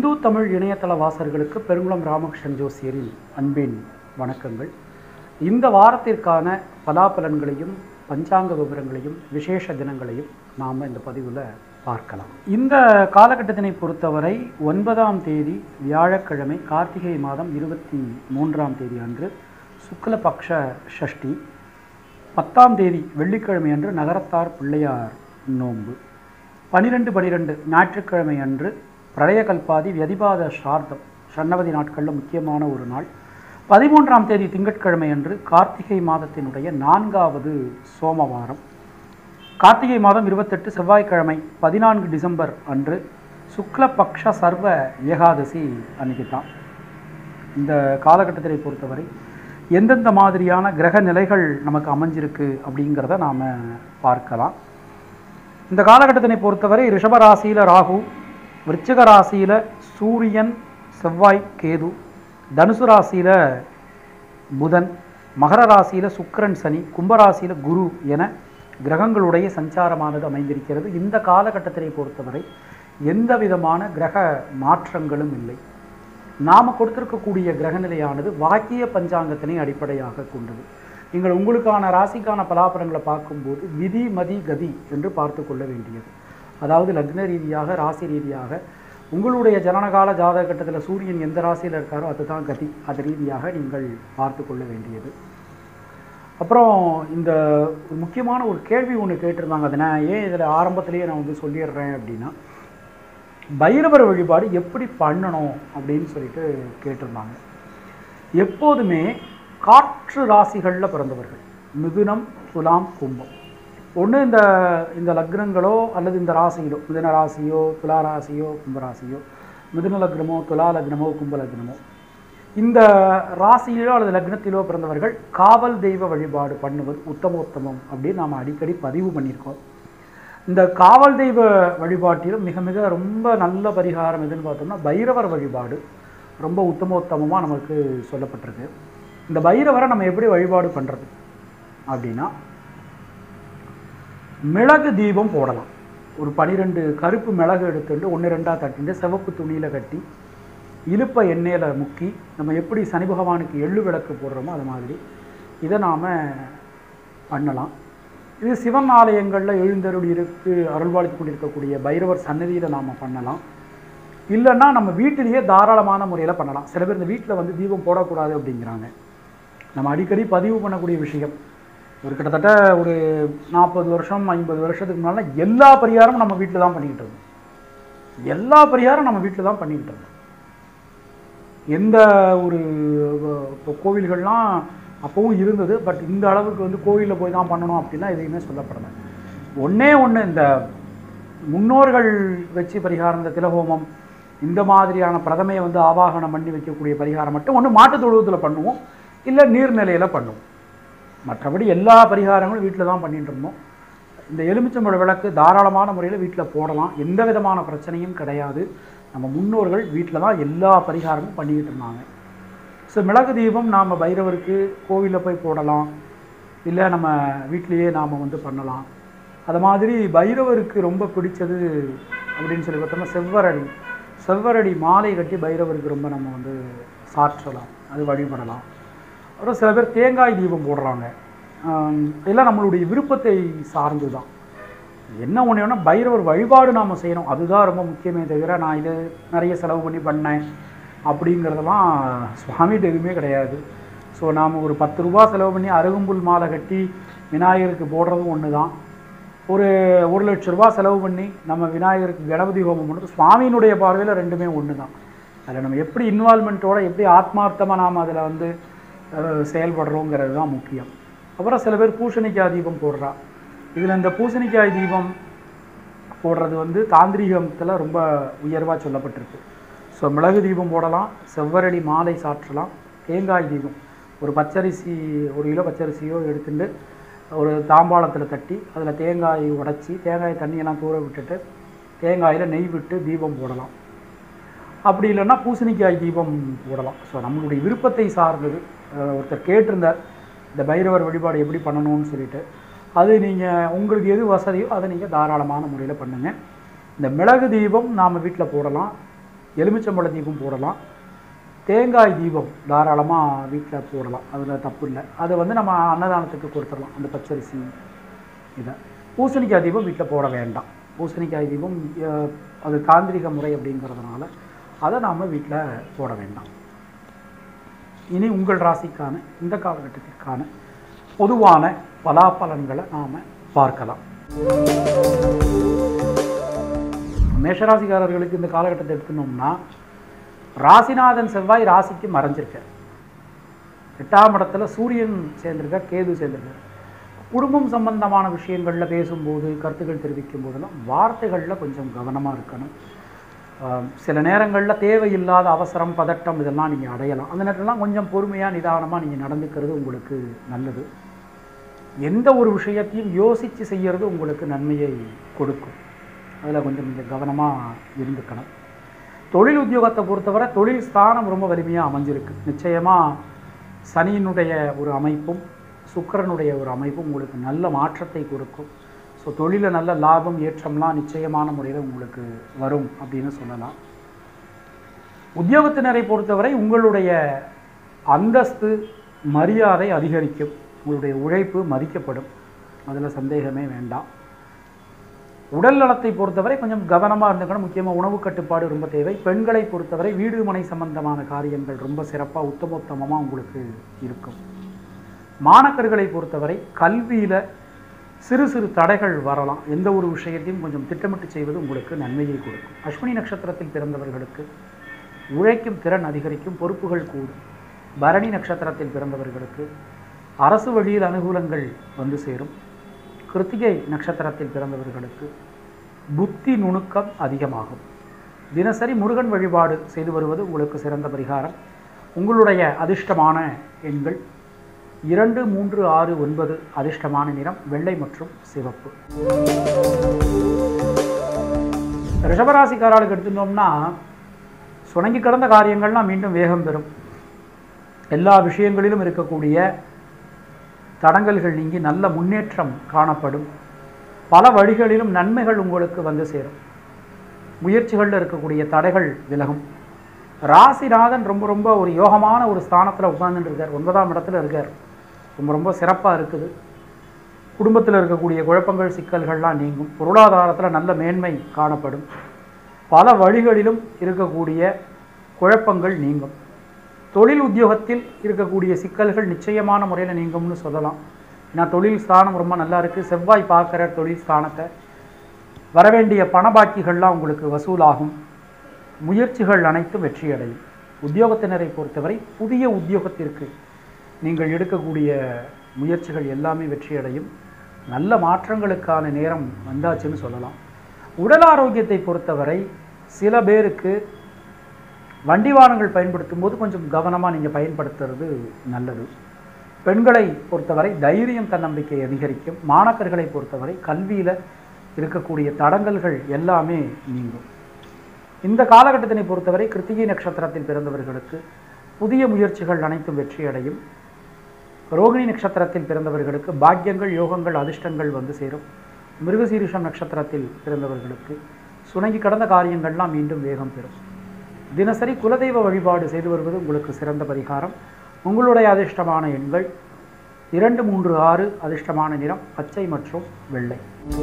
இந்து தமிழ் இணையதள வாசகர்களுக்கு பெருங்குளம் ராமகிருஷ்ணன் ஜோசியரின் அன்பின் வணக்கங்கள் இந்த வாரத்திற்கான பலாபலன்களையும் பஞ்சாங்க விவரங்களையும் விசேஷ தினங்களையும் நாம் இந்த பதிவில் பார்க்கலாம் இந்த காலகட்டத்தினை பொறுத்தவரை ஒன்பதாம் தேதி வியாழக்கிழமை கார்த்திகை மாதம் இருபத்தி மூன்றாம் தேதி அன்று சுக்லபக்ஷ ஷஷ்டி பத்தாம் தேதி வெள்ளிக்கிழமை அன்று நகரத்தார் பிள்ளையார் நோன்பு பனிரெண்டு பனிரெண்டு ஞாயிற்றுக்கிழமை அன்று பிரளய கல்பாதி வியதிபாத ஸ்ரார்த்தம் சன்னவதி நாட்களில் முக்கியமான ஒரு நாள் பதிமூன்றாம் தேதி திங்கட்கிழமை அன்று கார்த்திகை மாதத்தினுடைய நான்காவது சோமவாரம் கார்த்திகை மாதம் இருபத்தெட்டு செவ்வாய்க்கிழமை பதினான்கு டிசம்பர் அன்று சுக்லபக்ஷ சர்வ ஏகாதசி அன்னைக்கு தான் இந்த காலகட்டத்தை பொறுத்தவரை எந்தெந்த மாதிரியான கிரக நிலைகள் நமக்கு அமைஞ்சிருக்கு அப்படிங்கிறத நாம் பார்க்கலாம் இந்த காலகட்டத்தினை பொறுத்தவரை ரிஷப ராசியில் ராகு விருச்சிக ராசியில் சூரியன் செவ்வாய் கேது தனுசு ராசியில் புதன் மகர ராசியில் சுக்கிரன் சனி கும்பராசியில் குரு என கிரகங்களுடைய சஞ்சாரமானது அமைந்திருக்கிறது இந்த காலகட்டத்தினை பொறுத்தவரை எந்த விதமான கிரக மாற்றங்களும் இல்லை நாம் கொடுத்திருக்கக்கூடிய கிரகநிலையானது வாக்கிய பஞ்சாங்கத்தினை அடிப்படையாக கொண்டது நீங்கள் உங்களுக்கான ராசிக்கான பலாபலங்களை பார்க்கும்போது விதி மதி கதி என்று பார்த்து கொள்ள வேண்டியது அதாவது லக்ன ரீதியாக ராசி ரீதியாக உங்களுடைய ஜனனகால ஜாதக கட்டத்தில் சூரியன் எந்த ராசியில் இருக்காரோ அதுதான் கதி அது ரீதியாக நீங்கள் பார்த்து கொள்ள வேண்டியது அப்புறம் இந்த ஒரு முக்கியமான ஒரு கேள்வி ஒன்று கேட்டிருந்தாங்க அதை நான் ஏன் இதில் ஆரம்பத்திலேயே நான் வந்து சொல்லிடுறேன் அப்படின்னா பைரவர் வழிபாடு எப்படி பண்ணணும் அப்படின்னு சொல்லிட்டு கேட்டிருந்தாங்க எப்போதுமே காற்று ராசிகளில் பிறந்தவர்கள் மிதுனம் துலாம் கும்பம் ஒன்று இந்த இந்த லக்னங்களோ அல்லது இந்த ராசிகளோ மிதுன ராசியோ துலா ராசியோ கும்பராசியோ மிதுன லக்னமோ துலா லக்னமோ கும்ப லக்னமோ இந்த ராசியிலோ அல்லது லக்னத்திலோ பிறந்தவர்கள் காவல் தெய்வ வழிபாடு பண்ணுவது உத்தமோத்தமம் அப்படின்னு நாம் அடிக்கடி பதிவு பண்ணியிருக்கோம் இந்த காவல் தெய்வ வழிபாட்டிலும் மிக மிக ரொம்ப நல்ல பரிகாரம் எதுன்னு பார்த்தோம்னா பைரவர் வழிபாடு ரொம்ப உத்தமோத்தமமாக நமக்கு சொல்லப்பட்டிருக்கு இந்த பைரவரை நம்ம எப்படி வழிபாடு பண்ணுறது அப்படின்னா மிளகு தீபம் போடலாம் ஒரு பனிரெண்டு கருப்பு மிளகு எடுத்துட்டு ஒன்று ரெண்டாக தட்டிட்டு சிவப்பு துணியில் கட்டி இழுப்பை எண்ணெயில் முக்கி நம்ம எப்படி சனி பகவானுக்கு எள்ளு விளக்கு போடுறோமோ அது மாதிரி இதை நாம் பண்ணலாம் இது சிவன் ஆலயங்களில் எழுந்தருளி இருக்கு அருள்வாளித்து கொண்டிருக்கக்கூடிய பைரவர் சன்னதியில் நாம் பண்ணலாம் இல்லைன்னா நம்ம வீட்டிலேயே தாராளமான முறையில் பண்ணலாம் சில பேர் இந்த வீட்டில் வந்து தீபம் போடக்கூடாது அப்படிங்கிறாங்க நம்ம அடிக்கடி பதிவு பண்ணக்கூடிய விஷயம் ஒரு கிட்டத்தட்ட ஒரு நாற்பது வருஷம் ஐம்பது வருஷத்துக்கு முன்னால் எல்லா பரிகாரமும் நம்ம வீட்டில் தான் பண்ணிக்கிட்டு இருந்தோம் எல்லா பரிகாரம் நம்ம வீட்டில் தான் பண்ணிக்கிட்டு இருந்தோம் எந்த ஒரு இப்போ கோவில்கள்லாம் அப்போவும் இருந்தது பட் இந்த அளவுக்கு வந்து கோவிலில் போய் தான் பண்ணணும் அப்படிலாம் எதையுமே சொல்லப்படலை ஒன்றே ஒன்று இந்த முன்னோர்கள் வச்சு பரிகாரம் இந்த திலஹோமம் இந்த மாதிரியான பிரதமையை வந்து ஆவாகனம் பண்ணி வைக்கக்கூடிய பரிகாரம் மட்டும் ஒன்று மாட்டுத் தொழுவத்தில் பண்ணுவோம் இல்லை நீர்நிலையில் பண்ணுவோம் மற்றபடி எல்லா பரிகாரங்களும் வீட்டில் தான் பண்ணிட்டு இருந்தோம் இந்த எலுமிச்சம்பழ விளக்கு தாராளமான முறையில் வீட்டில் போடலாம் எந்த விதமான பிரச்சனையும் கிடையாது நம்ம முன்னோர்கள் வீட்டில் தான் எல்லா பரிகாரமும் பண்ணிக்கிட்டு இருந்தாங்க ஸோ மிளகு தீபம் நாம் பைரவருக்கு கோவிலில் போய் போடலாம் இல்லை நம்ம வீட்லேயே நாம் வந்து பண்ணலாம் அது மாதிரி பைரவருக்கு ரொம்ப பிடிச்சது அப்படின்னு சொல்லி பார்த்தோம்னா செவ்வரடி செவ்வரடி மாலை கட்டி பைரவருக்கு ரொம்ப நம்ம வந்து சாற்றலாம் அது வழிபடலாம் அப்புறம் சில பேர் தேங்காய் தீபம் போடுறாங்க எல்லாம் நம்மளுடைய விருப்பத்தை சார்ந்து தான் என்ன ஒன்று வேணால் பைரவர் வழிபாடு நாம் செய்யணும் அதுதான் ரொம்ப முக்கியமே தவிர நான் இது நிறைய செலவு பண்ணி பண்ணேன் அப்படிங்கிறதெல்லாம் சுவாமிகிட்ட எதுவுமே கிடையாது ஸோ நாம் ஒரு பத்து ரூபா செலவு பண்ணி அருகம்புல் மாலை கட்டி விநாயகருக்கு போடுறதும் ஒன்று தான் ஒரு ஒரு லட்ச ரூபா செலவு பண்ணி நம்ம விநாயகருக்கு கணபதி ஹோமம் பண்ணுறது சுவாமியினுடைய பார்வையில் ரெண்டுமே ஒன்று தான் அதில் நம்ம எப்படி இன்வால்மெண்ட்டோட எப்படி ஆத்மார்த்தமாக நாம் அதில் வந்து செயல்படுறோங்கிறது தான் முக்கியம் அப்புறம் சில பேர் பூசணிக்காய் தீபம் போடுறா இதில் இந்த பூசணிக்காய் தீபம் போடுறது வந்து தாந்திரிகத்தில் ரொம்ப உயர்வாக சொல்லப்பட்டிருக்கு ஸோ மிளகு தீபம் போடலாம் செவ்வரடி மாலை சாற்றலாம் தேங்காய் தீபம் ஒரு பச்சரிசி ஒரு கிலோ பச்சரிசியோ எடுத்துட்டு ஒரு தாம்பாளத்தில் தட்டி அதில் தேங்காய் உடச்சி தேங்காய் தண்ணியெல்லாம் தூர விட்டுட்டு தேங்காயில் நெய் விட்டு தீபம் போடலாம் அப்படி இல்லைன்னா பூசணிக்காய் தீபம் போடலாம் ஸோ நம்மளுடைய விருப்பத்தை சார்ந்தது ஒருத்தர் கேட்டிருந்தார் இந்த பைரவர் வழிபாடு எப்படி பண்ணணும்னு சொல்லிட்டு அது நீங்கள் உங்களுக்கு எது வசதியோ அதை நீங்கள் தாராளமான முறையில் பண்ணுங்கள் இந்த மிளகு தீபம் நாம் வீட்டில் போடலாம் எலுமிச்சம்பழ தீபம் போடலாம் தேங்காய் தீபம் தாராளமாக வீட்டில் போடலாம் அதில் தப்பு இல்லை அதை வந்து நம்ம அன்னதானத்துக்கு கொடுத்துடலாம் அந்த பச்சரிசி இதை பூசணிக்காய் தீபம் வீட்டில் போட வேண்டாம் பூசணிக்காய் தீபம் அஹ், அது தாந்திரிக முறை அப்படிங்கிறதுனால அதை நாம் வீட்டில் போட வேண்டாம் இனி உங்கள் ராசிக்கான இந்த காலகட்டத்திற்கான பொதுவான பலாபலன்களை நாம் பார்க்கலாம் மேஷராசிக்காரர்களுக்கு இந்த காலகட்டத்தை எடுத்துனோம்னா ராசிநாதன் செவ்வாய் ராசிக்கு மறைஞ்சிருக்கார் எட்டாம் இடத்துல சூரியன் சேர்ந்திருக்கார் கேது சேர்ந்திருக்கார் குடும்பம் சம்பந்தமான விஷயங்களில் பேசும்போது கருத்துக்கள் தெரிவிக்கும் போதெல்லாம் வார்த்தைகளில் கொஞ்சம் கவனமாக இருக்கணும் ஆம், சில நேரங்களில் தேவையில்லாத அவசரம் பதட்டம் இதெல்லாம் நீங்கள் அடையலாம் அந்த நேரத்துலலாம் கொஞ்சம் பொறுமையாக நிதானமாக நீங்கள் நடந்துக்கிறது உங்களுக்கு நல்லது எந்த ஒரு விஷயத்தையும் யோசித்து செய்கிறது உங்களுக்கு நன்மையை கொடுக்கும் அதில் கொஞ்சம் நீங்கள் கவனமாக இருந்துக்கணும் தொழில் உத்தியோகத்தை பொறுத்தவரை தொழில் ஸ்தானம் ரொம்ப வலிமையாக அமைஞ்சிருக்கு நிச்சயமாக சனியினுடைய ஒரு அமைப்பும் சுக்கிரனுடைய ஒரு அமைப்பும் உங்களுக்கு நல்ல மாற்றத்தை கொடுக்கும் ஸோ தொழிலில் நல்ல லாபம் ஏற்றம்லாம் நிச்சயமான முறையில் உங்களுக்கு வரும் அப்படின்னு சொல்லலாம் உத்தியோகத்தினரை பொறுத்தவரை உங்களுடைய அந்தஸ்து மரியாதை அதிகரிக்கும் உங்களுடைய உழைப்பு மதிக்கப்படும் அதில் சந்தேகமே வேண்டாம் உடல் நலத்தை பொறுத்தவரை கொஞ்சம் கவனமாக இருந்துக்கணும் முக்கியமாக உணவு கட்டுப்பாடு ரொம்ப தேவை பெண்களை பொறுத்தவரை வீடு மனை சம்பந்தமான காரியங்கள் ரொம்ப சிறப்பாக உத்தமோத்தமமாக உங்களுக்கு இருக்கும் மாணக்கர்களை பொறுத்தவரை கல்வியில் சிறு சிறு தடைகள் வரலாம் எந்த ஒரு விஷயத்தையும் கொஞ்சம் திட்டமிட்டு செய்வது உங்களுக்கு நன்மையை கொடுக்கும் அஸ்வினி நட்சத்திரத்தில் பிறந்தவர்களுக்கு உழைக்கும் திறன் அதிகரிக்கும் பொறுப்புகள் கூடும் பரணி நட்சத்திரத்தில் பிறந்தவர்களுக்கு அரசு வழியில் அனுகூலங்கள் வந்து சேரும் கிருத்திகை நட்சத்திரத்தில் பிறந்தவர்களுக்கு புத்தி நுணுக்கம் அதிகமாகும் தினசரி முருகன் வழிபாடு செய்து வருவது உங்களுக்கு சிறந்த பரிகாரம் உங்களுடைய அதிர்ஷ்டமான எண்கள் இரண்டு மூன்று ஆறு ஒன்பது அதிர்ஷ்டமான நிறம் வெள்ளை மற்றும் சிவப்பு ரிஷபராசிக்காரர்களுக்கு எடுத்துட்டோம்னா சுணங்கி கிடந்த காரியங்கள்லாம் மீண்டும் வேகம் பெறும் எல்லா விஷயங்களிலும் இருக்கக்கூடிய தடங்கல்கள் நீங்கி நல்ல முன்னேற்றம் காணப்படும் பல வழிகளிலும் நன்மைகள் உங்களுக்கு வந்து சேரும் முயற்சிகளில் இருக்கக்கூடிய தடைகள் விலகும் ராசிநாதன் ரொம்ப ரொம்ப ஒரு யோகமான ஒரு ஸ்தானத்தில் உட்கார்ந்துட்டு இருக்கார் ஒன்பதாம் இடத்துல இருக்கார் ரொம்ப ரொம்ப சிறப்பாக இருக்குது குடும்பத்தில் இருக்கக்கூடிய குழப்பங்கள் சிக்கல்கள்லாம் நீங்கும் பொருளாதாரத்தில் நல்ல மேன்மை காணப்படும் பல வழிகளிலும் இருக்கக்கூடிய குழப்பங்கள் நீங்கும் தொழில் உத்தியோகத்தில் இருக்கக்கூடிய சிக்கல்கள் நிச்சயமான முறையில் நீங்கும்னு சொல்லலாம் ஏன்னா தொழில் ஸ்தானம் ரொம்ப நல்லா இருக்குது செவ்வாய் பார்க்குற தொழில் ஸ்தானத்தை வரவேண்டிய பணபாக்கிகள்லாம் உங்களுக்கு வசூலாகும் முயற்சிகள் அனைத்தும் வெற்றியடையும் உத்தியோகத்தினரை பொறுத்தவரை புதிய உத்தியோகத்திற்கு நீங்கள் எடுக்கக்கூடிய முயற்சிகள் எல்லாமே வெற்றியடையும் நல்ல மாற்றங்களுக்கான நேரம் வந்தாச்சுன்னு சொல்லலாம் உடல் ஆரோக்கியத்தை பொறுத்தவரை சில பேருக்கு வண்டி வாகனங்கள் பயன்படுத்தும் போது கொஞ்சம் கவனமாக நீங்கள் பயன்படுத்துறது நல்லது பெண்களை பொறுத்தவரை தைரியம் தன்னம்பிக்கை அதிகரிக்கும் மாணக்கர்களை பொறுத்தவரை கல்வியில் இருக்கக்கூடிய தடங்கல்கள் எல்லாமே நீங்கும் இந்த காலகட்டத்தினை பொறுத்தவரை கிருத்திகை நட்சத்திரத்தில் பிறந்தவர்களுக்கு புதிய முயற்சிகள் அனைத்தும் வெற்றியடையும் ரோகிணி நட்சத்திரத்தில் பிறந்தவர்களுக்கு பாக்கியங்கள் யோகங்கள் அதிர்ஷ்டங்கள் வந்து சேரும் மிருகசீரிஷம் நட்சத்திரத்தில் பிறந்தவர்களுக்கு சுணங்கி கடந்த காரியங்கள்லாம் மீண்டும் வேகம் பெறும் தினசரி குலதெய்வ வழிபாடு செய்து வருவது உங்களுக்கு சிறந்த பரிகாரம் உங்களுடைய அதிர்ஷ்டமான எண்கள் இரண்டு மூன்று ஆறு அதிர்ஷ்டமான நிறம் பச்சை மற்றும் வெள்ளை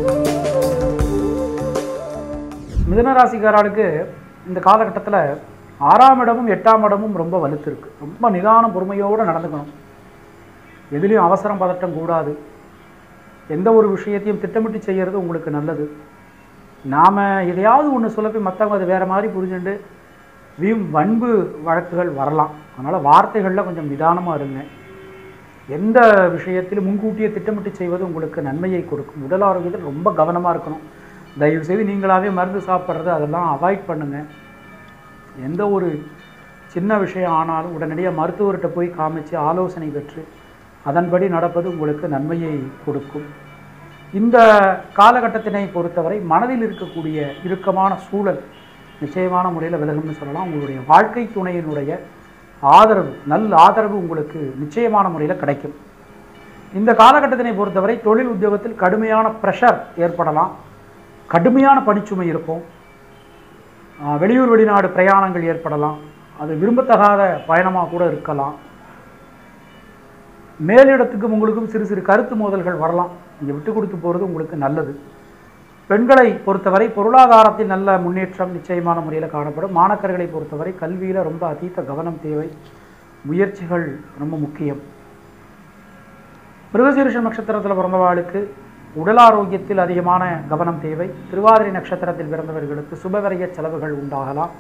மிதனராசிக்காரர்களுக்கு இந்த காலகட்டத்தில் ஆறாம் இடமும் எட்டாம் இடமும் ரொம்ப வலுத்திருக்கு ரொம்ப நிதான பொறுமையோடு நடந்துக்கணும் எதுலேயும் அவசரம் பதட்டம் கூடாது எந்த ஒரு விஷயத்தையும் திட்டமிட்டு செய்கிறது உங்களுக்கு நல்லது நாம் எதையாவது ஒன்று சொல்ல போய் மற்றவங்க அது வேறு மாதிரி புரிஞ்சுண்டு வீம் வன்பு வழக்குகள் வரலாம் அதனால் வார்த்தைகளில் கொஞ்சம் நிதானமாக இருங்க எந்த விஷயத்திலும் முன்கூட்டியே திட்டமிட்டு செய்வது உங்களுக்கு நன்மையை கொடுக்கும் உடல் ஆரோக்கியத்தில் ரொம்ப கவனமாக இருக்கணும் தயவு செய்து நீங்களாகவே மருந்து சாப்பிட்றது அதெல்லாம் அவாய்ட் பண்ணுங்கள் எந்த ஒரு சின்ன விஷயம் ஆனாலும் உடனடியாக மருத்துவர்கிட்ட போய் காமிச்சு ஆலோசனை பெற்று அதன்படி நடப்பது உங்களுக்கு நன்மையை கொடுக்கும் இந்த காலகட்டத்தினை பொறுத்தவரை மனதில் இருக்கக்கூடிய இறுக்கமான சூழல் நிச்சயமான முறையில் விலகும்னு சொல்லலாம் உங்களுடைய வாழ்க்கை துணையினுடைய ஆதரவு நல் ஆதரவு உங்களுக்கு நிச்சயமான முறையில் கிடைக்கும் இந்த காலகட்டத்தினை பொறுத்தவரை தொழில் உத்தியோகத்தில் கடுமையான ப்ரெஷர் ஏற்படலாம் கடுமையான பணிச்சுமை இருக்கும் ஆஹ் வெளியூர் வெளிநாடு பிரயாணங்கள் ஏற்படலாம் அது விரும்பத்தகாத பயணமாக கூட இருக்கலாம் மேலிடத்துக்கும் உங்களுக்கும் சிறு சிறு கருத்து மோதல்கள் வரலாம் நீங்கள் விட்டு கொடுத்து போகிறது உங்களுக்கு நல்லது பெண்களை பொறுத்தவரை பொருளாதாரத்தில் நல்ல முன்னேற்றம் நிச்சயமான முறையில் காணப்படும் மாணக்கர்களை பொறுத்தவரை கல்வியில் ரொம்ப அதீத கவனம் தேவை முயற்சிகள் ரொம்ப முக்கியம் மிருகசீரிஷ நட்சத்திரத்தில் பிறந்தவாளுக்கு உடல் ஆரோக்கியத்தில் அதிகமான கவனம் தேவை திருவாதிரை நட்சத்திரத்தில் பிறந்தவர்களுக்கு சுபவிரய செலவுகள் உண்டாகலாம்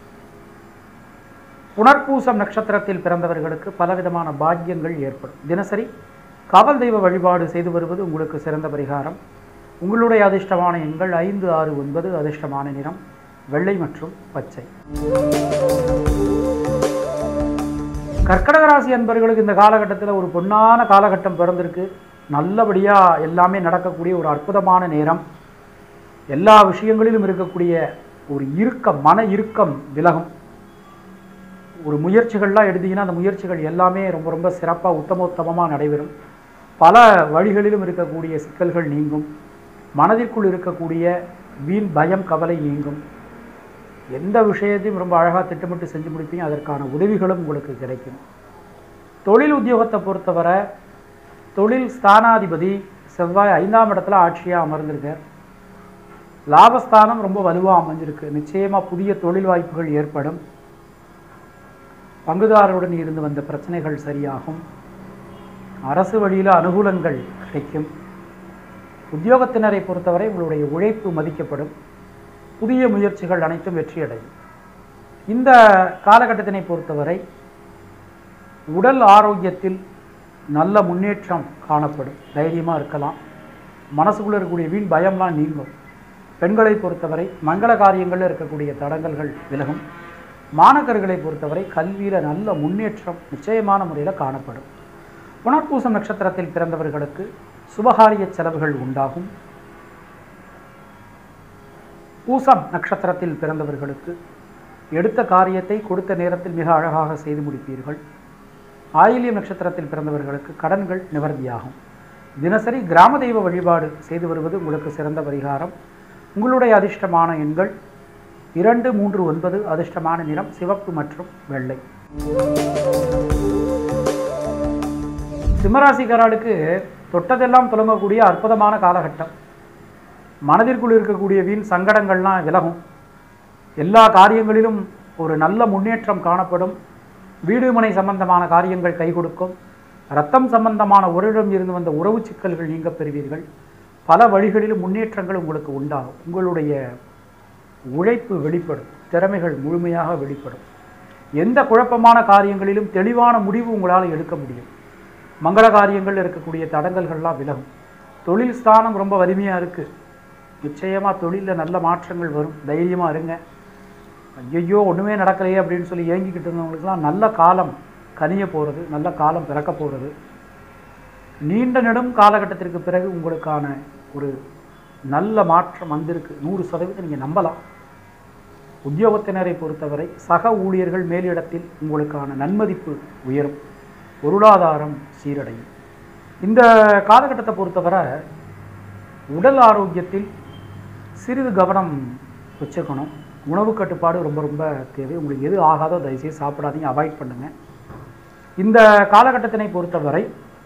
புனர்பூசம் நட்சத்திரத்தில் பிறந்தவர்களுக்கு பலவிதமான பாக்கியங்கள் ஏற்படும் தினசரி காவல் தெய்வ வழிபாடு செய்து வருவது உங்களுக்கு சிறந்த பரிகாரம் உங்களுடைய அதிர்ஷ்டமான எண்கள் ஐந்து ஆறு ஒன்பது அதிர்ஷ்டமான நிறம் வெள்ளை மற்றும் பச்சை கர்க்கடக ராசி அன்பர்களுக்கு இந்த காலகட்டத்தில் ஒரு பொன்னான காலகட்டம் பிறந்திருக்கு நல்லபடியாக எல்லாமே நடக்கக்கூடிய ஒரு அற்புதமான நேரம் எல்லா விஷயங்களிலும் இருக்கக்கூடிய ஒரு இறுக்கம் மன இறுக்கம் விலகும் ஒரு முயற்சிகள்லாம் எடுத்தீங்கன்னா அந்த முயற்சிகள் எல்லாமே ரொம்ப ரொம்ப சிறப்பாக உத்தமோத்தமமாக நடைபெறும் பல வழிகளிலும் இருக்கக்கூடிய சிக்கல்கள் நீங்கும் மனதிற்குள் இருக்கக்கூடிய வீண் பயம் கவலை நீங்கும் எந்த விஷயத்தையும் ரொம்ப அழகாக திட்டமிட்டு செஞ்சு முடிப்பீங்க அதற்கான உதவிகளும் உங்களுக்கு கிடைக்கும் தொழில் உத்தியோகத்தை பொறுத்தவரை தொழில் ஸ்தானாதிபதி செவ்வாய் ஐந்தாம் இடத்துல ஆட்சியாக அமர்ந்திருக்கார் லாபஸ்தானம் ரொம்ப வலுவாக அமைஞ்சிருக்கு நிச்சயமாக புதிய தொழில் வாய்ப்புகள் ஏற்படும் பங்குதாரருடன் இருந்து வந்த பிரச்சனைகள் சரியாகும் அரசு வழியில் அனுகூலங்கள் கிடைக்கும் உத்தியோகத்தினரை பொறுத்தவரை உங்களுடைய உழைப்பு மதிக்கப்படும் புதிய முயற்சிகள் அனைத்தும் வெற்றியடையும் இந்த காலகட்டத்தினை பொறுத்தவரை உடல் ஆரோக்கியத்தில் நல்ல முன்னேற்றம் காணப்படும் தைரியமாக இருக்கலாம் மனசுக்குள்ளே இருக்கக்கூடிய வீண் பயம்லாம் நீங்கும் பெண்களை பொறுத்தவரை மங்கள காரியங்களில் இருக்கக்கூடிய தடங்கல்கள் விலகும் மாணக்கர்களை பொறுத்தவரை கல்வியில் நல்ல முன்னேற்றம் நிச்சயமான முறையில் காணப்படும் புனர்பூசம் நட்சத்திரத்தில் பிறந்தவர்களுக்கு சுபகாரிய செலவுகள் உண்டாகும் பூசம் நட்சத்திரத்தில் பிறந்தவர்களுக்கு எடுத்த காரியத்தை கொடுத்த நேரத்தில் மிக அழகாக செய்து முடிப்பீர்கள் ஆயில்யம் நட்சத்திரத்தில் பிறந்தவர்களுக்கு கடன்கள் நிவர்த்தியாகும் தினசரி கிராம தெய்வ வழிபாடு செய்து வருவது உங்களுக்கு சிறந்த பரிகாரம் உங்களுடைய அதிர்ஷ்டமான எண்கள் இரண்டு மூன்று ஒன்பது அதிர்ஷ்டமான நிறம் சிவப்பு மற்றும் வெள்ளை சிம்மராசிக்காரர்களுக்கு தொட்டதெல்லாம் தொடங்கக்கூடிய அற்புதமான காலகட்டம் மனதிற்குள் இருக்கக்கூடிய வீண் சங்கடங்கள்லாம் விலகும் எல்லா காரியங்களிலும் ஒரு நல்ல முன்னேற்றம் காணப்படும் வீடு மனை சம்பந்தமான காரியங்கள் கை கொடுக்கும் ரத்தம் சம்பந்தமான ஒருடம் இருந்து வந்த உறவு சிக்கல்கள் நீங்க பெறுவீர்கள் பல வழிகளிலும் முன்னேற்றங்கள் உங்களுக்கு உண்டாகும் உங்களுடைய உழைப்பு வெளிப்படும் திறமைகள் முழுமையாக வெளிப்படும் எந்த குழப்பமான காரியங்களிலும் தெளிவான முடிவு உங்களால் எடுக்க முடியும் மங்கள காரியங்கள் இருக்கக்கூடிய தடங்கல்கள்லாம் விலகும் தொழில் ஸ்தானம் ரொம்ப வலிமையாக இருக்குது நிச்சயமாக தொழிலில் நல்ல மாற்றங்கள் வரும் தைரியமாக இருங்க ஐயையோ ஒன்றுமே நடக்கலையே அப்படின்னு சொல்லி ஏங்கிக்கிட்டு இருந்தவங்களுக்குலாம் நல்ல காலம் கனிய போகிறது நல்ல காலம் பிறக்க போகிறது நீண்ட நெடும் காலகட்டத்திற்கு பிறகு உங்களுக்கான ஒரு நல்ல மாற்றம் வந்திருக்கு நூறு சதவீதம் நீங்கள் நம்பலாம் உத்தியோகத்தினரை பொறுத்தவரை சக ஊழியர்கள் மேலிடத்தில் உங்களுக்கான நன்மதிப்பு உயரும் பொருளாதாரம் சீரடையும் இந்த காலகட்டத்தை பொறுத்தவரை உடல் ஆரோக்கியத்தில் சிறிது கவனம் வச்சுக்கணும் உணவு கட்டுப்பாடு ரொம்ப ரொம்ப தேவை உங்களுக்கு எது ஆகாதோ தயவுசெய்து சாப்பிடாதீங்க அவாய்ட் பண்ணுங்கள் இந்த காலகட்டத்தினை பொறுத்தவரை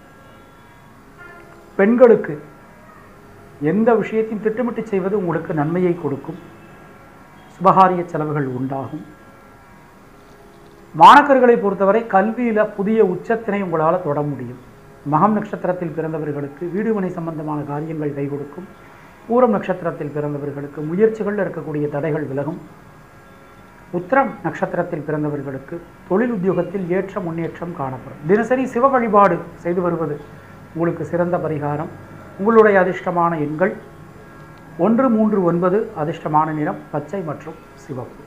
பெண்களுக்கு எந்த விஷயத்தையும் திட்டமிட்டு செய்வது உங்களுக்கு நன்மையை கொடுக்கும் சுபகாரிய செலவுகள் உண்டாகும் மாணக்கர்களை பொறுத்தவரை கல்வியில் புதிய உச்சத்தினை உங்களால் தொட முடியும் மகம் நட்சத்திரத்தில் பிறந்தவர்களுக்கு வீடுமனை சம்பந்தமான காரியங்கள் கை கொடுக்கும் பூரம் நட்சத்திரத்தில் பிறந்தவர்களுக்கு முயற்சிகளில் இருக்கக்கூடிய தடைகள் விலகும் உத்திரம் நட்சத்திரத்தில் பிறந்தவர்களுக்கு தொழில் உத்தியோகத்தில் ஏற்ற முன்னேற்றம் காணப்படும் தினசரி சிவ வழிபாடு செய்து வருவது உங்களுக்கு சிறந்த பரிகாரம் உங்களுடைய அதிர்ஷ்டமான எண்கள் ஒன்று மூன்று ஒன்பது அதிர்ஷ்டமான நிறம் பச்சை மற்றும் சிவப்பு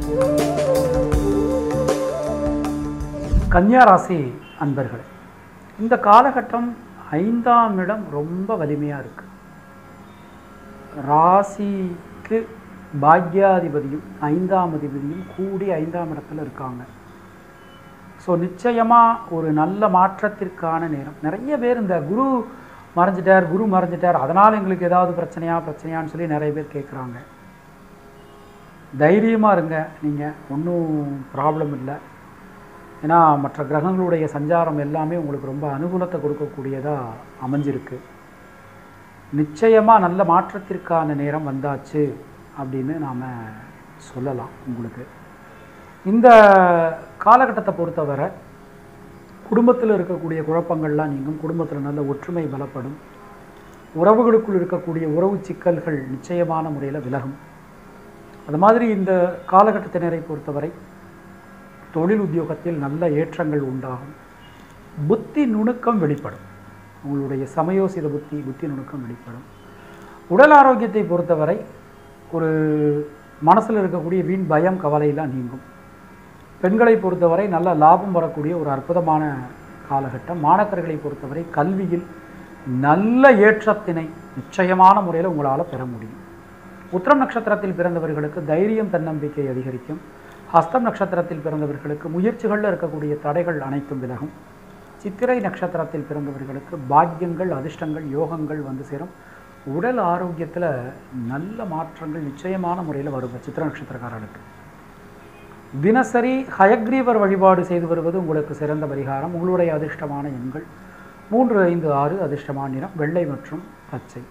கன்னியா ராசி அன்பர்களே இந்த காலகட்டம் ஐந்தாம் இடம் ரொம்ப வலிமையாக இருக்கு ராசிக்கு பாக்யாதிபதியும் ஐந்தாம் அதிபதியும் கூடி ஐந்தாம் இடத்துல இருக்காங்க ஸோ நிச்சயமாக ஒரு நல்ல மாற்றத்திற்கான நேரம் நிறைய பேர் இந்த குரு மறைஞ்சிட்டார் குரு மறைஞ்சிட்டார் அதனால் எங்களுக்கு ஏதாவது பிரச்சனையா பிரச்சனையான்னு சொல்லி நிறைய பேர் கேட்குறாங்க தைரியமாக இருங்க நீங்கள் ஒன்றும் ப்ராப்ளம் இல்லை ஏன்னா மற்ற கிரகங்களுடைய சஞ்சாரம் எல்லாமே உங்களுக்கு ரொம்ப அனுகூலத்தை கொடுக்கக்கூடியதாக அமைஞ்சிருக்கு நிச்சயமாக நல்ல மாற்றத்திற்கான நேரம் வந்தாச்சு அப்படின்னு நாம் சொல்லலாம் உங்களுக்கு இந்த காலகட்டத்தை பொறுத்தவரை குடும்பத்தில் இருக்கக்கூடிய குழப்பங்கள்லாம் நீங்கும் குடும்பத்தில் நல்ல ஒற்றுமை பலப்படும் உறவுகளுக்குள் இருக்கக்கூடிய உறவு சிக்கல்கள் நிச்சயமான முறையில் விலகும் அது மாதிரி இந்த காலகட்டத்தினரை பொறுத்தவரை தொழில் உத்தியோகத்தில் நல்ல ஏற்றங்கள் உண்டாகும் புத்தி நுணுக்கம் வெளிப்படும் உங்களுடைய சமயோசித புத்தி புத்தி நுணுக்கம் வெளிப்படும் உடல் ஆரோக்கியத்தை பொறுத்தவரை ஒரு மனசில் இருக்கக்கூடிய வீண் பயம் கவலையெல்லாம் நீங்கும் பெண்களை பொறுத்தவரை நல்ல லாபம் வரக்கூடிய ஒரு அற்புதமான காலகட்டம் மாணக்கர்களை பொறுத்தவரை கல்வியில் நல்ல ஏற்றத்தினை நிச்சயமான முறையில் உங்களால் பெற முடியும் உத்திரம் நட்சத்திரத்தில் பிறந்தவர்களுக்கு தைரியம் தன்னம்பிக்கை அதிகரிக்கும் ஹஸ்தம் நட்சத்திரத்தில் பிறந்தவர்களுக்கு முயற்சிகளில் இருக்கக்கூடிய தடைகள் அனைத்தும் விலகும் சித்திரை நட்சத்திரத்தில் பிறந்தவர்களுக்கு பாக்கியங்கள் அதிர்ஷ்டங்கள் யோகங்கள் வந்து சேரும் உடல் ஆரோக்கியத்தில் நல்ல மாற்றங்கள் நிச்சயமான முறையில் வரும் சித்திர நட்சத்திரக்காரர்களுக்கு தினசரி ஹயக்ரீவர் வழிபாடு செய்து வருவது உங்களுக்கு சிறந்த பரிகாரம் உங்களுடைய அதிர்ஷ்டமான எண்கள் மூன்று ஐந்து ஆறு அதிர்ஷ்டமான நிறம் வெள்ளை மற்றும் பச்சை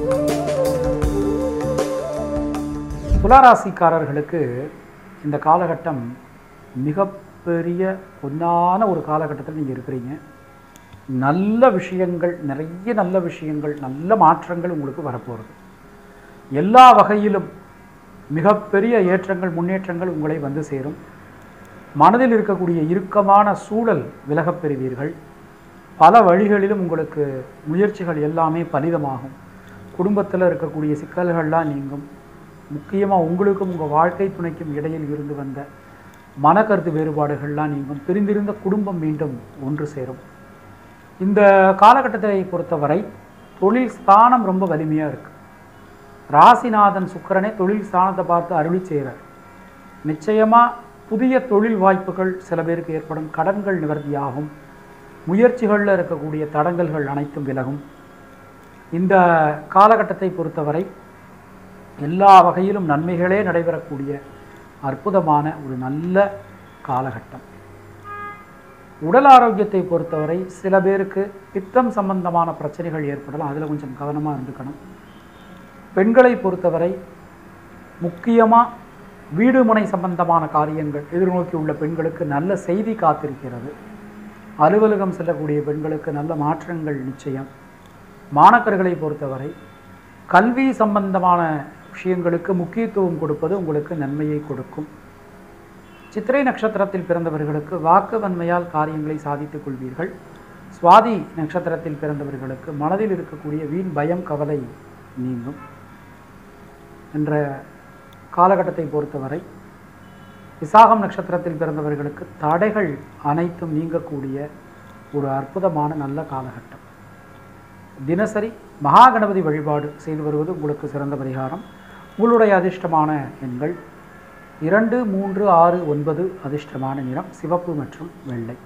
துளாராசிக்காரர்களுக்கு இந்த காலகட்டம் மிகப்பெரிய பொன்னான ஒரு காலகட்டத்தில் நீங்கள் இருக்கிறீங்க நல்ல விஷயங்கள் நிறைய நல்ல விஷயங்கள் நல்ல மாற்றங்கள் உங்களுக்கு வரப்போகிறது எல்லா வகையிலும் மிகப்பெரிய ஏற்றங்கள் முன்னேற்றங்கள் உங்களை வந்து சேரும் மனதில் இருக்கக்கூடிய இறுக்கமான சூழல் விலகப் பெறுவீர்கள் பல வழிகளிலும் உங்களுக்கு முயற்சிகள் எல்லாமே பலிதமாகும் குடும்பத்தில் இருக்கக்கூடிய சிக்கல்கள்லாம் நீங்கும் முக்கியமாக உங்களுக்கும் உங்கள் வாழ்க்கை துணைக்கும் இடையில் இருந்து வந்த மனக்கருத்து வேறுபாடுகள்லாம் நீங்கும் பிரிந்திருந்த குடும்பம் மீண்டும் ஒன்று சேரும் இந்த காலகட்டத்தை பொறுத்தவரை தொழில் ஸ்தானம் ரொம்ப வலிமையாக இருக்குது ராசிநாதன் சுக்கிரனே தொழில் ஸ்தானத்தை பார்த்து அருளி செய்கிறார் நிச்சயமாக புதிய தொழில் வாய்ப்புகள் சில பேருக்கு ஏற்படும் கடன்கள் நிவர்த்தியாகும் முயற்சிகளில் இருக்கக்கூடிய தடங்கல்கள் அனைத்தும் விலகும் இந்த காலகட்டத்தை பொறுத்தவரை எல்லா வகையிலும் நன்மைகளே நடைபெறக்கூடிய அற்புதமான ஒரு நல்ல காலகட்டம் உடல் ஆரோக்கியத்தை பொறுத்தவரை சில பேருக்கு பித்தம் சம்பந்தமான பிரச்சனைகள் ஏற்படலாம் அதில் கொஞ்சம் கவனமாக இருந்துக்கணும் பெண்களை பொறுத்தவரை முக்கியமாக வீடு மனை சம்பந்தமான காரியங்கள் எதிர்நோக்கி உள்ள பெண்களுக்கு நல்ல செய்தி காத்திருக்கிறது அலுவலகம் செல்லக்கூடிய பெண்களுக்கு நல்ல மாற்றங்கள் நிச்சயம் மாணக்கர்களை பொறுத்தவரை கல்வி சம்பந்தமான விஷயங்களுக்கு முக்கியத்துவம் கொடுப்பது உங்களுக்கு நன்மையை கொடுக்கும் சித்திரை நட்சத்திரத்தில் பிறந்தவர்களுக்கு வாக்கு வன்மையால் காரியங்களை சாதித்துக் கொள்வீர்கள் சுவாதி நட்சத்திரத்தில் பிறந்தவர்களுக்கு மனதில் இருக்கக்கூடிய வீண் பயம் கவலை நீங்கும் என்ற காலகட்டத்தை பொறுத்தவரை விசாகம் நட்சத்திரத்தில் பிறந்தவர்களுக்கு தடைகள் அனைத்தும் நீங்கக்கூடிய ஒரு அற்புதமான நல்ல காலகட்டம் தினசரி மகா கணபதி வழிபாடு செய்து வருவது உங்களுக்கு சிறந்த பரிகாரம் உங்களுடைய அதிர்ஷ்டமான எண்கள் இரண்டு மூன்று ஆறு ஒன்பது அதிர்ஷ்டமான நிறம் சிவப்பு மற்றும் வெள்ளை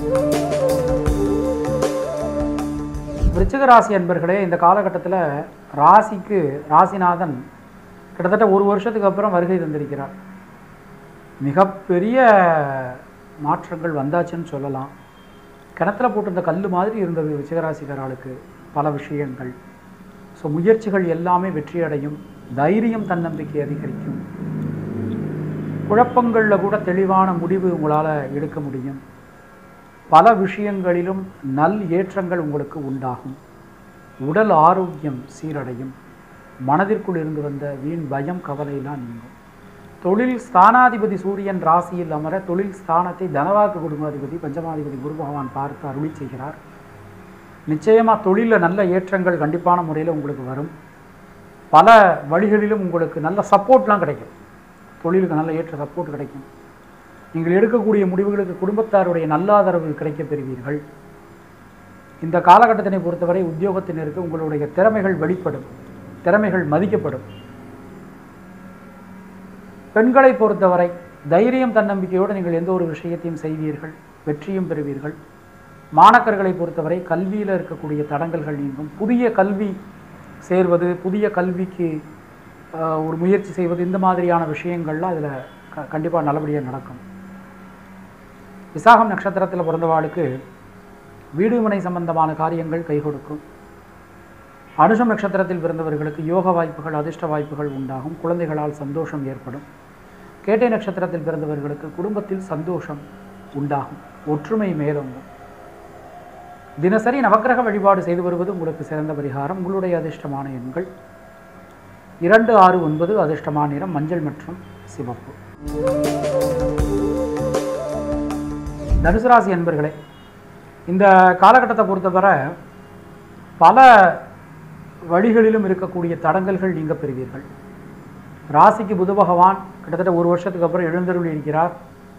விருச்சிக ராசி அன்பர்களே இந்த காலகட்டத்தில் ராசிக்கு ராசிநாதன் கிட்டத்தட்ட ஒரு வருஷத்துக்கு அப்புறம் வருகை தந்திருக்கிறார் மிகப்பெரிய மாற்றங்கள் வந்தாச்சுன்னு சொல்லலாம் கிணத்துல போட்டிருந்த கல் மாதிரி இருந்தது விருச்சிகராசிக்காரர்களுக்கு பல விஷயங்கள் ஸோ முயற்சிகள் எல்லாமே வெற்றியடையும் தைரியம் தன்னம்பிக்கை அதிகரிக்கும் குழப்பங்களில் கூட தெளிவான முடிவு உங்களால் எடுக்க முடியும் பல விஷயங்களிலும் நல் ஏற்றங்கள் உங்களுக்கு உண்டாகும் உடல் ஆரோக்கியம் சீரடையும் மனதிற்குள் இருந்து வந்த வீண் பயம் கவலையெல்லாம் நீங்கும் தொழில் ஸ்தானாதிபதி சூரியன் ராசியில் அமர தொழில் ஸ்தானத்தை தனவாக்கு குடும்பாதிபதி பஞ்சமாதிபதி குரு பகவான் பார்த்து அருளி செய்கிறார் நிச்சயமாக தொழிலில் நல்ல ஏற்றங்கள் கண்டிப்பான முறையில் உங்களுக்கு வரும் பல வழிகளிலும் உங்களுக்கு நல்ல சப்போர்ட்லாம் கிடைக்கும் தொழிலுக்கு நல்ல ஏற்ற சப்போர்ட் கிடைக்கும் நீங்கள் எடுக்கக்கூடிய முடிவுகளுக்கு குடும்பத்தாருடைய நல்லாதரவு கிடைக்கப் பெறுவீர்கள் இந்த காலகட்டத்தினை பொறுத்தவரை உத்தியோகத்தினருக்கு உங்களுடைய திறமைகள் வெளிப்படும் திறமைகள் மதிக்கப்படும் பெண்களை பொறுத்தவரை தைரியம் தன்னம்பிக்கையோடு நீங்கள் எந்த ஒரு விஷயத்தையும் செய்வீர்கள் வெற்றியும் பெறுவீர்கள் மாணக்கர்களை பொறுத்தவரை கல்வியில் இருக்கக்கூடிய தடங்கல்கள் நீங்கும் புதிய கல்வி சேர்வது புதிய கல்விக்கு ஆஹ், ஒரு முயற்சி செய்வது இந்த மாதிரியான விஷயங்கள்லாம் அதில் க கண்டிப்பாக நல்லபடியாக நடக்கும் விசாகம் நட்சத்திரத்தில் பிறந்தவாளுக்கு வீடு மனை சம்பந்தமான காரியங்கள் கை கொடுக்கும் அனுஷம் நட்சத்திரத்தில் பிறந்தவர்களுக்கு யோக வாய்ப்புகள் அதிர்ஷ்ட வாய்ப்புகள் உண்டாகும் குழந்தைகளால் சந்தோஷம் ஏற்படும் கேட்டை நட்சத்திரத்தில் பிறந்தவர்களுக்கு குடும்பத்தில் சந்தோஷம் உண்டாகும் ஒற்றுமை மேலோங்கும் தினசரி நவக்கிரக வழிபாடு செய்து வருவது உங்களுக்கு சிறந்த பரிகாரம் உங்களுடைய அதிர்ஷ்டமான எண்கள் இரண்டு ஆறு ஒன்பது அதிர்ஷ்டமான நிறம் மஞ்சள் மற்றும் சிவப்பு தனுசு ராசி அன்பர்களே இந்த காலகட்டத்தை பொறுத்தவரை பல வழிகளிலும் இருக்கக்கூடிய தடங்கல்கள் நீங்க பெறுவீர்கள் ராசிக்கு புத பகவான் கிட்டத்தட்ட ஒரு வருஷத்துக்கு அப்புறம் எழுந்தருளி இருக்கிறார்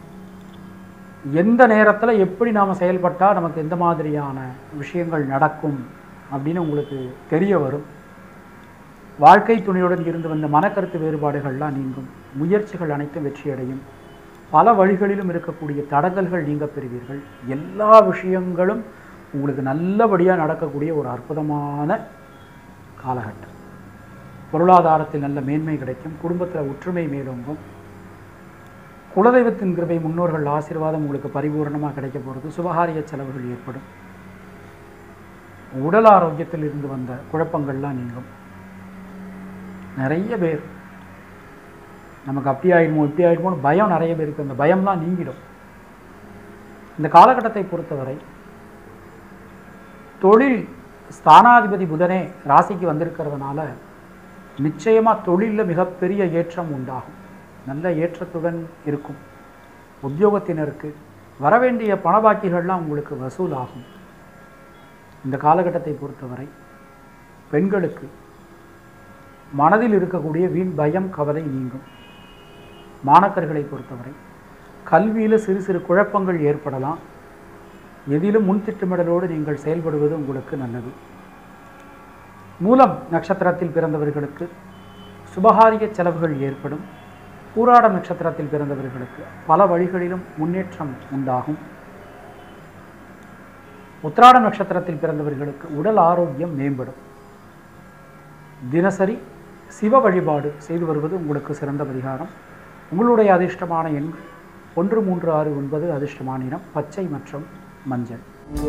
எந்த நேரத்தில் எப்படி நாம் செயல்பட்டால் நமக்கு எந்த மாதிரியான விஷயங்கள் நடக்கும் அப்படின்னு உங்களுக்கு தெரிய வரும் வாழ்க்கை துணையுடன் இருந்து வந்த மனக்கருத்து வேறுபாடுகள்லாம் நீங்கும் முயற்சிகள் அனைத்தும் வெற்றியடையும் பல வழிகளிலும் இருக்கக்கூடிய தடங்கல்கள் நீங்க பெறுவீர்கள் எல்லா விஷயங்களும் உங்களுக்கு நல்லபடியாக நடக்கக்கூடிய ஒரு அற்புதமான காலகட்டம் பொருளாதாரத்தில் நல்ல மேன்மை கிடைக்கும் குடும்பத்தில் ஒற்றுமை மேலோங்கும் குலதெய்வத்தின் கிருபை முன்னோர்கள் ஆசீர்வாதம் உங்களுக்கு பரிபூரணமாக கிடைக்க போகிறது சுபகாரிய செலவுகள் ஏற்படும் உடல் ஆரோக்கியத்தில் இருந்து வந்த குழப்பங்கள்லாம் நீங்கும் நிறைய பேர் நமக்கு அப்படி ஆயிடுமோ இப்படி ஆயிடுமோன்னு பயம் நிறைய பேருக்கு அந்த பயம்லாம் நீங்கிடும் இந்த காலகட்டத்தை பொறுத்தவரை தொழில் ஸ்தானாதிபதி புதனே ராசிக்கு வந்திருக்கிறதுனால நிச்சயமாக தொழிலில் மிகப்பெரிய ஏற்றம் உண்டாகும் நல்ல ஏற்றத்துடன் இருக்கும் உத்தியோகத்தினருக்கு வரவேண்டிய பணபாக்கிகள்லாம் உங்களுக்கு வசூலாகும் இந்த காலகட்டத்தை பொறுத்தவரை பெண்களுக்கு மனதில் இருக்கக்கூடிய வீண் பயம் கவலை நீங்கும் மாணக்கர்களை பொறுத்தவரை கல்வியில் சிறு சிறு குழப்பங்கள் ஏற்படலாம் எதிலும் முன் திட்டமிடலோடு நீங்கள் செயல்படுவது உங்களுக்கு நல்லது மூலம் நட்சத்திரத்தில் பிறந்தவர்களுக்கு சுபகாரிய செலவுகள் ஏற்படும் பூராடம் நட்சத்திரத்தில் பிறந்தவர்களுக்கு பல வழிகளிலும் முன்னேற்றம் உண்டாகும் உத்திராடம் நட்சத்திரத்தில் பிறந்தவர்களுக்கு உடல் ஆரோக்கியம் மேம்படும் தினசரி சிவ வழிபாடு செய்து வருவது உங்களுக்கு சிறந்த பரிகாரம் உங்களுடைய அதிர்ஷ்டமான எண்கள் ஒன்று மூன்று ஆறு ஒன்பது அதிர்ஷ்டமான இனம் பச்சை மற்றும் மஞ்சள்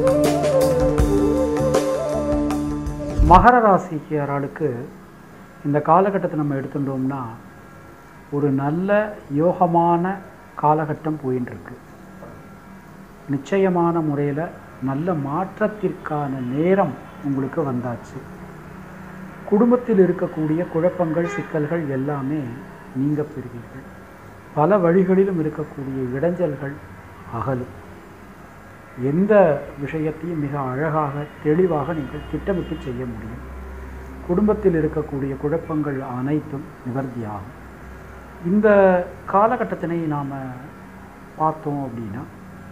மகர ராசிக்காரர்களுக்கு இந்த காலகட்டத்தை நம்ம எடுத்துட்டோம்னா ஒரு நல்ல யோகமான காலகட்டம் போயின்னு இருக்கு நிச்சயமான முறையில் நல்ல மாற்றத்திற்கான நேரம் உங்களுக்கு வந்தாச்சு குடும்பத்தில் இருக்கக்கூடிய குழப்பங்கள் சிக்கல்கள் எல்லாமே நீங்க பெறுவீர்கள் பல வழிகளிலும் இருக்கக்கூடிய இடைஞ்சல்கள் அகலும் எந்த விஷயத்தையும் மிக அழகாக தெளிவாக நீங்கள் திட்டமிட்டு செய்ய முடியும் குடும்பத்தில் இருக்கக்கூடிய குழப்பங்கள் அனைத்தும் நிவர்த்தியாகும் இந்த காலகட்டத்தினை நாம் பார்த்தோம் அப்படின்னா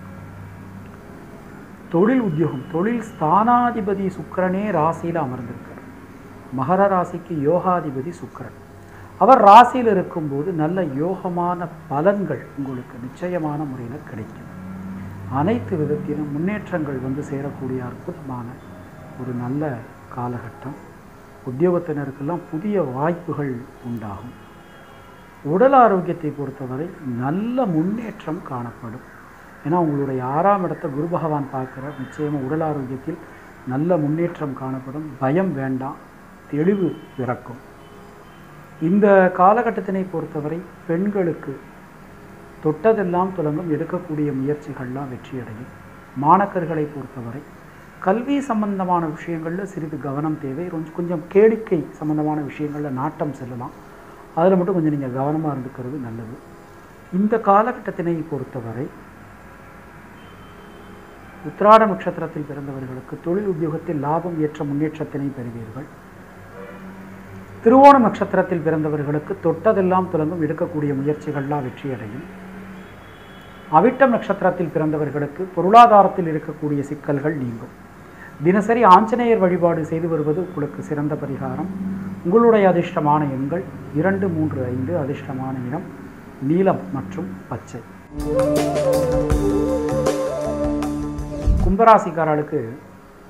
தொழில் உத்தியோகம் தொழில் ஸ்தானாதிபதி சுக்கிரனே ராசியில் அமர்ந்திருக்கார் மகர ராசிக்கு யோகாதிபதி சுக்கிரன் அவர் ராசியில் இருக்கும்போது நல்ல யோகமான பலன்கள் உங்களுக்கு நிச்சயமான முறையில் கிடைக்கும் அனைத்து விதத்திலும் முன்னேற்றங்கள் வந்து சேரக்கூடிய அற்புதமான ஒரு நல்ல காலகட்டம் உத்தியோகத்தினருக்கெல்லாம் புதிய வாய்ப்புகள் உண்டாகும் உடல் ஆரோக்கியத்தை பொறுத்தவரை நல்ல முன்னேற்றம் காணப்படும் ஏன்னா உங்களுடைய ஆறாம் இடத்தை குரு பகவான் பார்க்குறார் நிச்சயமாக உடல் ஆரோக்கியத்தில் நல்ல முன்னேற்றம் காணப்படும் பயம் வேண்டாம் தெளிவு பிறக்கும் இந்த காலகட்டத்தினை பொறுத்தவரை பெண்களுக்கு தொட்டதெல்லாம் துலங்கும் எடுக்கக்கூடிய முயற்சிகள்லாம் வெற்றியடையும் மாணக்கர்களை பொறுத்தவரை கல்வி சம்பந்தமான விஷயங்களில் சிறிது கவனம் தேவை கொஞ்சம் கொஞ்சம் கேளிக்கை சம்பந்தமான விஷயங்களில் நாட்டம் செல்லலாம் அதில் மட்டும் கொஞ்சம் நீங்கள் கவனமாக இருந்துக்கிறது நல்லது இந்த காலகட்டத்தினை பொறுத்தவரை உத்திராட நட்சத்திரத்தில் பிறந்தவர்களுக்கு தொழில் உத்தியோகத்தில் லாபம் ஏற்ற முன்னேற்றத்தினை பெறுவீர்கள் திருவோண நட்சத்திரத்தில் பிறந்தவர்களுக்கு தொட்டதெல்லாம் துலங்கும் எடுக்கக்கூடிய முயற்சிகள்லாம் வெற்றியடையும் அவிட்டம் நட்சத்திரத்தில் பிறந்தவர்களுக்கு பொருளாதாரத்தில் இருக்கக்கூடிய சிக்கல்கள் நீங்கும் தினசரி ஆஞ்சநேயர் வழிபாடு செய்து வருவது உங்களுக்கு சிறந்த பரிகாரம் உங்களுடைய அதிர்ஷ்டமான எண்கள் இரண்டு மூன்று ஐந்து அதிர்ஷ்டமான இனம் நீலம் மற்றும் பச்சை கும்பராசிக்காரர்களுக்கு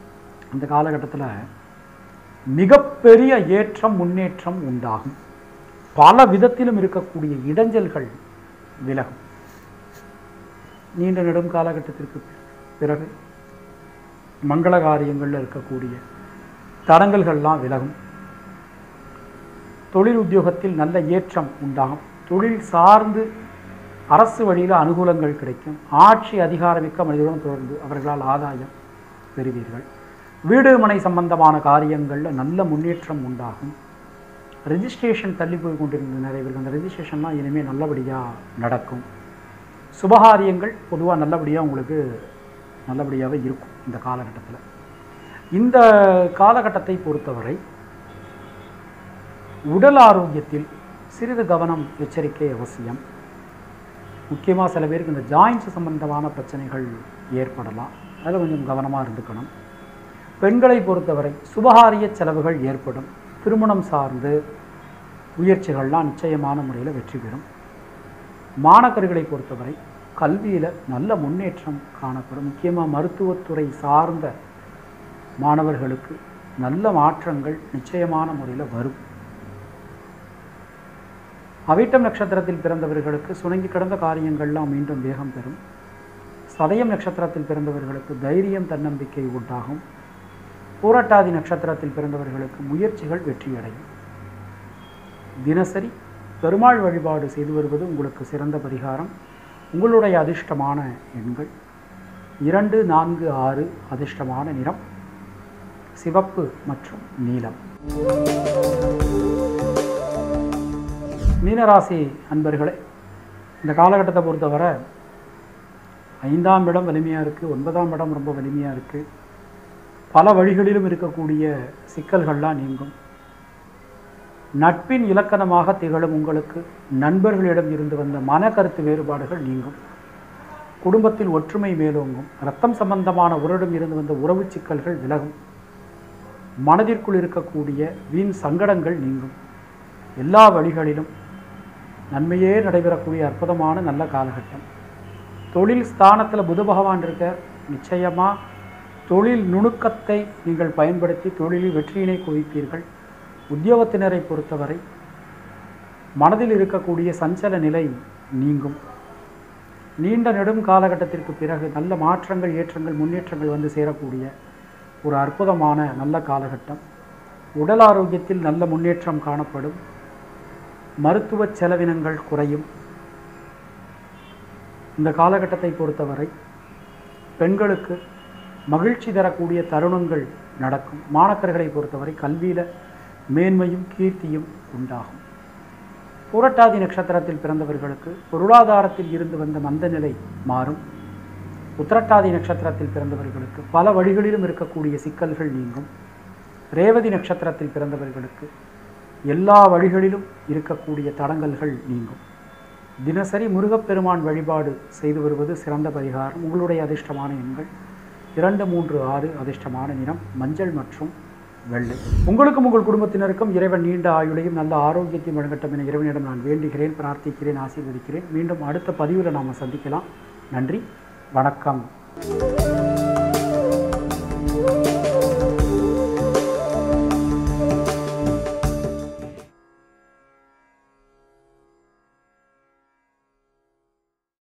இந்த காலகட்டத்தில் மிகப்பெரிய ஏற்றம் முன்னேற்றம் உண்டாகும் பல விதத்திலும் இருக்கக்கூடிய இடைஞ்சல்கள் விலகும் நீண்ட நெடும் காலகட்டத்திற்கு பிறகு மங்கள காரியங்களில் இருக்கக்கூடிய தடங்கல்கள்லாம் விலகும் தொழில் உத்தியோகத்தில் நல்ல ஏற்றம் உண்டாகும் தொழில் சார்ந்து அரசு வழியில் அனுகூலங்கள் கிடைக்கும் ஆட்சி அதிகாரமிக்க மனிதருடன் தொடர்ந்து அவர்களால் ஆதாயம் பெறுவீர்கள் வீடு மனை சம்பந்தமான காரியங்களில் நல்ல முன்னேற்றம் உண்டாகும் ரெஜிஸ்ட்ரேஷன் தள்ளி போய் கொண்டிருந்த நிறைவேறும் அந்த ரெஜிஸ்ட்ரேஷன்லாம் இனிமேல் நல்லபடியாக நடக்கும் சுபகாரியங்கள் பொதுவாக நல்லபடியாக உங்களுக்கு நல்லபடியாகவே இருக்கும் இந்த காலகட்டத்தில் இந்த காலகட்டத்தை பொறுத்தவரை உடல் ஆரோக்கியத்தில் சிறிது கவனம் எச்சரிக்கை அவசியம் முக்கியமாக சில பேருக்கு இந்த ஜாயின்ஸ் சம்பந்தமான பிரச்சனைகள் ஏற்படலாம் அதில் கொஞ்சம் கவனமாக இருந்துக்கணும் பெண்களை பொறுத்தவரை சுபகாரிய செலவுகள் ஏற்படும் திருமணம் சார்ந்து முயற்சிகள்லாம் நிச்சயமான முறையில் வெற்றி பெறும் மாணக்கர்களை பொறுத்தவரை கல்வியில் நல்ல முன்னேற்றம் காணப்படும் முக்கியமாக மருத்துவத்துறை சார்ந்த மாணவர்களுக்கு நல்ல மாற்றங்கள் நிச்சயமான முறையில் வரும் அவிட்டம் நட்சத்திரத்தில் பிறந்தவர்களுக்கு சுணங்கி கிடந்த காரியங்கள்லாம் மீண்டும் வேகம் பெறும் சதயம் நட்சத்திரத்தில் பிறந்தவர்களுக்கு தைரியம் தன்னம்பிக்கை உண்டாகும் பூரட்டாதி நட்சத்திரத்தில் பிறந்தவர்களுக்கு முயற்சிகள் வெற்றியடையும் தினசரி பெருமாள் வழிபாடு செய்து வருவது உங்களுக்கு சிறந்த பரிகாரம் உங்களுடைய அதிர்ஷ்டமான எண்கள் இரண்டு நான்கு ஆறு அதிர்ஷ்டமான நிறம் சிவப்பு மற்றும் நீலம் மீனராசி அன்பர்களே இந்த காலகட்டத்தை பொறுத்தவரை ஐந்தாம் இடம் வலிமையாக இருக்குது ஒன்பதாம் இடம் ரொம்ப வலிமையாக இருக்குது பல வழிகளிலும் இருக்கக்கூடிய சிக்கல்கள்லாம் நீங்கும் நட்பின் இலக்கணமாக திகழும் உங்களுக்கு நண்பர்களிடம் இருந்து வந்த மன கருத்து வேறுபாடுகள் நீங்கும் குடும்பத்தில் ஒற்றுமை மேலோங்கும் ரத்தம் சம்பந்தமான உறவிடம் இருந்து வந்த உறவு சிக்கல்கள் விலகும் மனதிற்குள் இருக்கக்கூடிய வீண் சங்கடங்கள் நீங்கும் எல்லா வழிகளிலும் நன்மையே நடைபெறக்கூடிய அற்புதமான நல்ல காலகட்டம் தொழில் ஸ்தானத்தில் புத பகவான் இருக்க நிச்சயமாக தொழில் நுணுக்கத்தை நீங்கள் பயன்படுத்தி தொழிலில் வெற்றியினை குவிப்பீர்கள் உத்தியோகத்தினரை பொறுத்தவரை மனதில் இருக்கக்கூடிய சஞ்சல நிலை நீங்கும் நீண்ட நெடும் காலகட்டத்திற்கு பிறகு நல்ல மாற்றங்கள் ஏற்றங்கள் முன்னேற்றங்கள் வந்து சேரக்கூடிய ஒரு அற்புதமான நல்ல காலகட்டம் உடல் ஆரோக்கியத்தில் நல்ல முன்னேற்றம் காணப்படும் மருத்துவ செலவினங்கள் குறையும் இந்த காலகட்டத்தை பொறுத்தவரை பெண்களுக்கு மகிழ்ச்சி தரக்கூடிய தருணங்கள் நடக்கும் மாணக்கர்களை பொறுத்தவரை கல்வியில் மேன்மையும் கீர்த்தியும் உண்டாகும் புரட்டாதி நட்சத்திரத்தில் பிறந்தவர்களுக்கு பொருளாதாரத்தில் இருந்து வந்த மந்த நிலை மாறும் உத்திரட்டாதி நட்சத்திரத்தில் பிறந்தவர்களுக்கு பல வழிகளிலும் இருக்கக்கூடிய சிக்கல்கள் நீங்கும் ரேவதி நட்சத்திரத்தில் பிறந்தவர்களுக்கு எல்லா வழிகளிலும் இருக்கக்கூடிய தடங்கல்கள் நீங்கும் தினசரி முருகப்பெருமான் வழிபாடு செய்து வருவது சிறந்த பரிகாரம் உங்களுடைய அதிர்ஷ்டமான எண்கள் இரண்டு மூன்று ஆறு அதிர்ஷ்டமான நிறம் மஞ்சள் மற்றும் வெள்ளை உங்களுக்கும் உங்கள் குடும்பத்தினருக்கும் இறைவன் நீண்ட ஆயுளையும் நல்ல ஆரோக்கியத்தையும் வழங்கட்டும் என இறைவனிடம் நான் வேண்டுகிறேன் பிரார்த்திக்கிறேன் ஆசீர்வதிக்கிறேன் மீண்டும் அடுத்த பதிவில் நாம் சந்திக்கலாம் நன்றி வணக்கம்